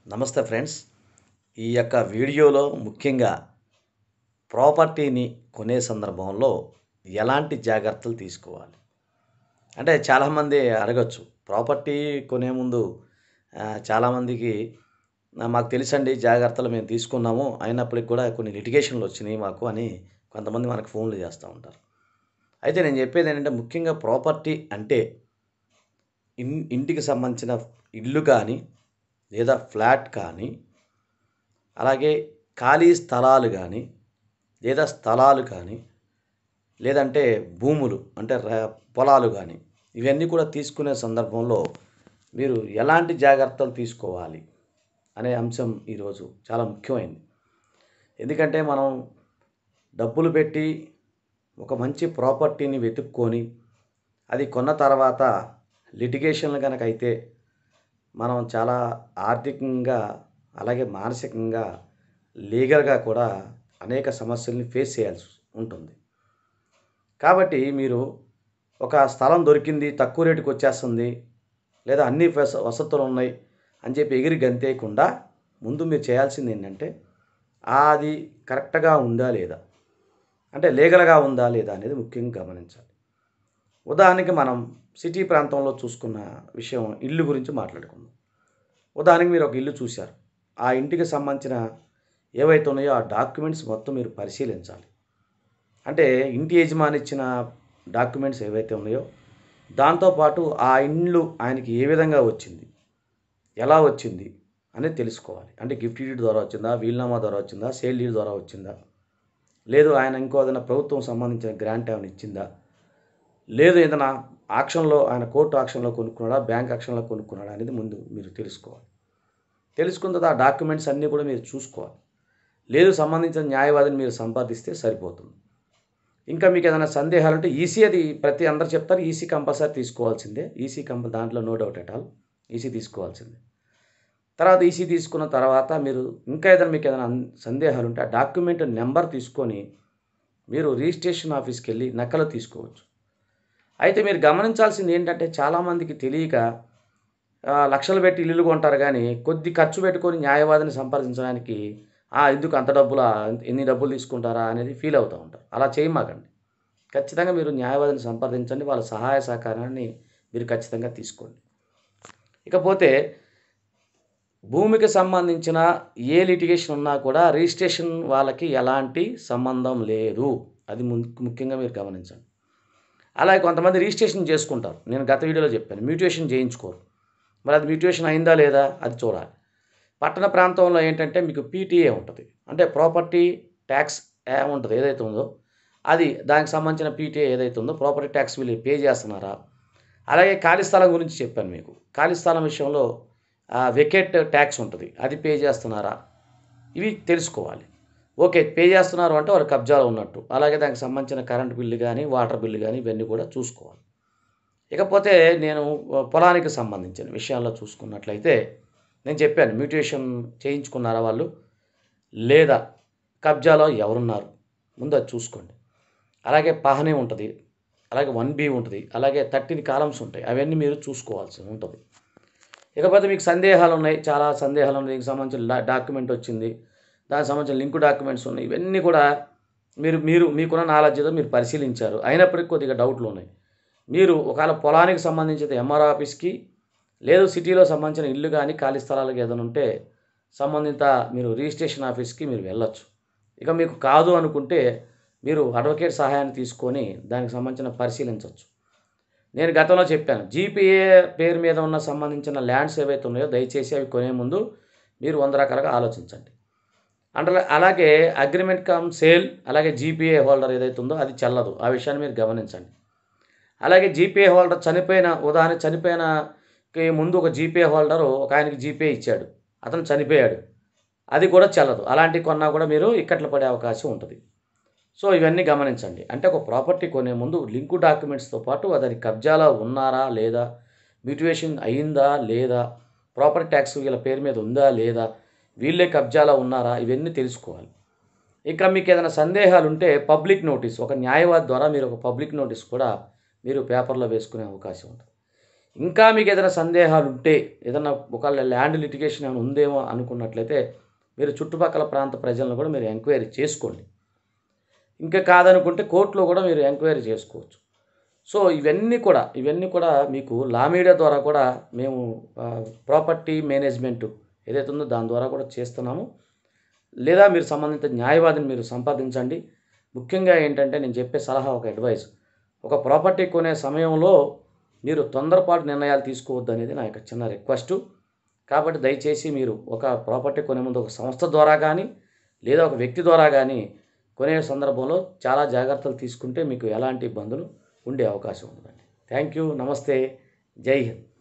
నమస్తే ఫ్రెండ్స్ ఈ యొక్క వీడియోలో ముఖ్యంగా ప్రాపర్టీని కొనే సందర్భంలో ఎలాంటి జాగ్రత్తలు తీసుకోవాలి అంటే చాలామంది అడగచ్చు ప్రాపర్టీ కొనే ముందు ఆ, చాలామందికి "నా- మాకు తెలుసండి జాగ్రత్తలు మేము తీసుకున్నాము అయినప్పటికి కూడా కొన్ని లిటిగేషన్లు వచ్చినాయి మాకు అని కొంతమంది మనకు ఫోన్లు చేస్తూ ఉంటారు అయితే నేను చెప్పేది ఏంటంటే ముఖ్యంగా ప్రాపర్టీ అంటే ఇన్ ఇంటికి సంబంధించిన ఇల్లు కానీ లేదా ఫ్లాట్ కానీ అలాగే ఖాళీ స్థలాలు కానీ లేదా స్థలాలు కానీ లేదంటే భూములు అంటే ర- పొలాలు కానీ ఇవన్నీ కూడా తీసుకునే సందర్భంలో మీరు ఎలాంటి జాగ్రత్తలు తీసుకోవాలి అనే అంశం ఈరోజు చాలా ముఖ్యమైనది ఎందుకంటే మనం డబ్బులు పెట్టి ఒక మంచి ప్రాపర్టీని వెతుక్కొని అది కొన్న తర్వాత లిటిగేషన్లు కనుక అయితే మనం చాలా ఆర్థికంగా అలాగే మానసికంగా లీగల్గా కూడా అనేక సమస్యల్ని ఫేస్ చేయాల్సి ఉంటుంది కాబట్టి మీరు ఒక స్థలం దొరికింది తక్కువ రేటుకి వచ్చేస్తుంది లేదా అన్ని వస వసతులు ఉన్నాయి అని చెప్పి ఎగిరి గంతేయకుండా ముందు మీరు చేయాల్సింది ఏంటంటే అది కరెక్ట్గా ఉందా లేదా అంటే లీగల్గా ఉందా లేదా అనేది ముఖ్యంగా గమనించాలి ఉదాహరణకి మనం సిటీ ప్రాంతంలో చూసుకున్న విషయం ఇల్లు గురించి మాట్లాడుకుందాం ఉదాహరణకి మీరు ఒక ఇల్లు చూశారు ఆ ఇంటికి సంబంధించిన ఏవైతే ఉన్నాయో ఆ డాక్యుమెంట్స్ మొత్తం మీరు పరిశీలించాలి అంటే ఇంటి యజమాని ఇచ్చిన డాక్యుమెంట్స్ ఏవైతే ఉన్నాయో దాంతోపాటు ఆ ఇండ్లు ఆయనకి ఏ విధంగా వచ్చింది ఎలా వచ్చింది అనేది తెలుసుకోవాలి అంటే గిఫ్ట్ డీడ్ ద్వారా వచ్చిందా వీల్నామా ద్వారా వచ్చిందా సేల్ డీడ్ ద్వారా వచ్చిందా లేదు ఆయన ఇంకో ఏదైనా ప్రభుత్వం సంబంధించిన గ్రాంట్ ఏమైనా ఇచ్చిందా లేదు ఏదైనా ఆక్షన్లో ఆయన కోర్టు ఆక్షన్లో కొనుక్కున్నాడా బ్యాంక్ ఆక్షన్లో కొనుక్కున్నాడా అనేది ముందు మీరు తెలుసుకోవాలి తెలుసుకున్న తర్వాత ఆ డాక్యుమెంట్స్ అన్నీ కూడా మీరు చూసుకోవాలి లేదు సంబంధించిన న్యాయవాదిని మీరు సంపాదిస్తే సరిపోతుంది ఇంకా మీకు ఏదైనా సందేహాలు ఉంటే ఈసీ అది ప్రతి అందరు చెప్తారు ఈసీ కంపల్సరీ తీసుకోవాల్సిందే ఈసీ కంప దాంట్లో no doubt at all EC తీసుకోవాల్సిందే తర్వాత ఈసీ తీసుకున్న తర్వాత మీరు ఇంకా ఏదైనా మీకు ఏదైనా అన్- సందేహాలు ఉంటే ఆ డాక్యుమెంట్ నెంబర్ తీసుకొని మీరు రిజిస్ట్రేషన్ ఆఫీస్కి వెళ్ళి నకలు తీసుకోవచ్చు అయితే మీరు గమనించాల్సింది ఏంటంటే చాలామందికి తెలియక ఆ, లక్షలు పెట్టి ఇల్లులు కొంటారు కానీ కొద్ది ఖర్చు పెట్టుకొని న్యాయవాదిని సంప్రదించడానికి "ఆ, ఎందుకు అంత డబ్బులా ఎన్ని డబ్బులు తీసుకుంటారా అనేది ఫీల్ అవుతూ ఉంటారు అలా చేయమాకండి ఖచ్చితంగా మీరు న్యాయవాదిని సంప్రదించండి వాళ్ళ సహాయ సహకారాన్ని మీరు ఖచ్చితంగా తీసుకోండి ఇకపోతే భూమికి సంబంధించిన ఏ లిటిగేషన్ ఉన్నా కూడా రిజిస్ట్రేషన్ వాళ్ళకి ఎలాంటి సంబంధం లేదు అది ము- ముఖ్యంగా మీరు గమనించండి అలాగే కొంతమంది రిజిస్ట్రేషన్ చేసుకుంటారు నేను గత వీడియోలో చెప్పాను మ్యూటేషన్ చేయించుకోరు మరి అది మ్యూటేషన్ అయిందా లేదా అది చూడాలి పట్టణ ప్రాంతంలో ఏంటంటే మీకు పీటీఏ ఉంటుంది అంటే ప్రాపర్టీ ట్యాక్స్ ఉంటుంది ఏదైతే ఉందో అది దానికి సంబంధించిన పీటీఏ ఏదైతే ఉందో ప్రాపర్టీ ట్యాక్స్ వీళ్ళు పే చేస్తున్నారా అలాగే ఖాళీ స్థలం గురించి చెప్పాను మీకు ఖాళీ స్థలం విషయంలో వెకెట్ ట్యాక్స్ ఉంటుంది అది పే చేస్తున్నారా ఇవి తెలుసుకోవాలి ఓకే పే చేస్తున్నారు అంటే వాళ్ళు కబ్జాలో ఉన్నట్టు అలాగే దానికి సంబంధించిన కరెంట్ బిల్లు కానీ వాటర్ బిల్లు కానీ ఇవన్నీ కూడా చూసుకోవాలి ఇకపోతే నేను పొలానికి సంబంధించిన విషయాల్లో చూసుకున్నట్లయితే నేను చెప్పాను మ్యూటేషన్ చేయించుకున్నారా వాళ్ళు లేదా కబ్జాలో ఎవరున్నారు ముందు అది చూసుకోండి అలాగే పహనే ఉంటుంది అలాగే వన్ బి ఉంటుంది అలాగే థర్టీన్ కాలమ్స్ ఉంటాయి అవన్నీ మీరు చూసుకోవాల్సి ఉంటుంది ఇకపోతే మీకు సందేహాలు ఉన్నాయి చాలా సందేహాలు ఉన్నాయి దీనికి సంబంధించిన డా- డాక్యుమెంట్ వచ్చింది దానికి సంబంధించిన లింక్ డాక్యుమెంట్స్ ఉన్నాయి ఇవన్నీ కూడా మీరు మీరు మీకున్న నాలెడ్జ్తో మీరు పరిశీలించారు అయినప్పటికీ కొద్దిగా డౌట్లు ఉన్నాయి మీరు ఒకవేళ పొలానికి సంబంధించిన ఎంఆర్ ఆఫీస్కి లేదు సిటీలో సంబంధించిన ఇల్లు కానీ ఖాళీ స్థలాలకు ఏదైనా ఉంటే సంబంధిత మీరు రిజిస్ట్రేషన్ ఆఫీస్కి మీరు వెళ్ళొచ్చు ఇక మీకు కాదు అనుకుంటే మీరు అడ్వకేట్ సహాయాన్ని తీసుకొని దానికి సంబంధించిన పరిశీలించవచ్చు నేను గతంలో చెప్పాను జీపీఏ పేరు మీద ఉన్న సంబంధించిన ల్యాండ్స్ ఏవైతే ఉన్నాయో దయచేసి అవి కొనే ముందు మీరు వంద రకాలుగా ఆలోచించండి అంటే అలాగే అగ్రిమెంట్ కమ్ సేల్ అలాగే జీపీఏ హోల్డర్ ఏదైతే ఉందో అది చెల్లదు ఆ విషయాన్ని మీరు గమనించండి అలాగే జీపీఏ హోల్డర్ చనిపోయిన ఉదాహరణ చనిపోయినకి ముందు ఒక జీపీఏ హోల్డరు ఒక ఆయనకి జీపీఏ ఇచ్చాడు అతను చనిపోయాడు అది కూడా చెల్లదు అలాంటివి కొన్నా కూడా మీరు ఇక్కట్లు పడే అవకాశం ఉంటుంది సో ఇవన్నీ గమనించండి అంటే ఒక ప్రాపర్టీ కొనే ముందు లింకు డాక్యుమెంట్స్తో పాటు అది కబ్జాలో ఉన్నారా లేదా మ్యూటివేషన్ అయిందా లేదా ప్రాపర్టీ ట్యాక్స్ వీళ్ళ పేరు మీద ఉందా లేదా వీళ్ళే కబ్జాలో ఉన్నారా ఇవన్నీ తెలుసుకోవాలి ఇంకా మీకు ఏదైనా సందేహాలు ఉంటే పబ్లిక్ నోటీస్ ఒక న్యాయవాది ద్వారా మీరు ఒక పబ్లిక్ నోటీస్ కూడా మీరు పేపర్లో వేసుకునే అవకాశం ఉంటుంది ఇంకా మీకు ఏదైనా సందేహాలు ఉంటే ఏదైనా ఒకవేళ ల్యాండ్ లిటిగేషన్ ఏమైనా ఉందేమో అనుకున్నట్లయితే మీరు చుట్టుపక్కల ప్రాంత ప్రజలను కూడా మీరు ఎంక్వైరీ చేసుకోండి ఇంకా కాదనుకుంటే కోర్టులో కూడా మీరు ఎంక్వైరీ చేసుకోవచ్చు సో ఇవన్నీ కూడా ఇవన్నీ కూడా మీకు లా మీడియా ద్వారా కూడా మేము ప్రాపర్టీ మేనేజ్మెంట్ ఏదైతే ఉందో దాని ద్వారా కూడా చేస్తున్నాము లేదా మీరు సంబంధిత న్యాయవాదిని మీరు సంపాదించండి ముఖ్యంగా ఏంటంటే నేను చెప్పే సలహా ఒక అడ్వైస్ ఒక ప్రాపర్టీ కొనే సమయంలో మీరు తొందరపాటు నిర్ణయాలు తీసుకోవద్దు అనేది నా యొక్క చిన్న రిక్వెస్టు కాబట్టి దయచేసి మీరు ఒక ప్రాపర్టీ కొనే ముందు ఒక సంస్థ ద్వారా కానీ లేదా ఒక వ్యక్తి ద్వారా కానీ కొనే సందర్భంలో చాలా జాగ్రత్తలు తీసుకుంటే మీకు ఎలాంటి ఇబ్బందులు ఉండే అవకాశం ఉందండి థ్యాంక్ యూ నమస్తే జై హింద్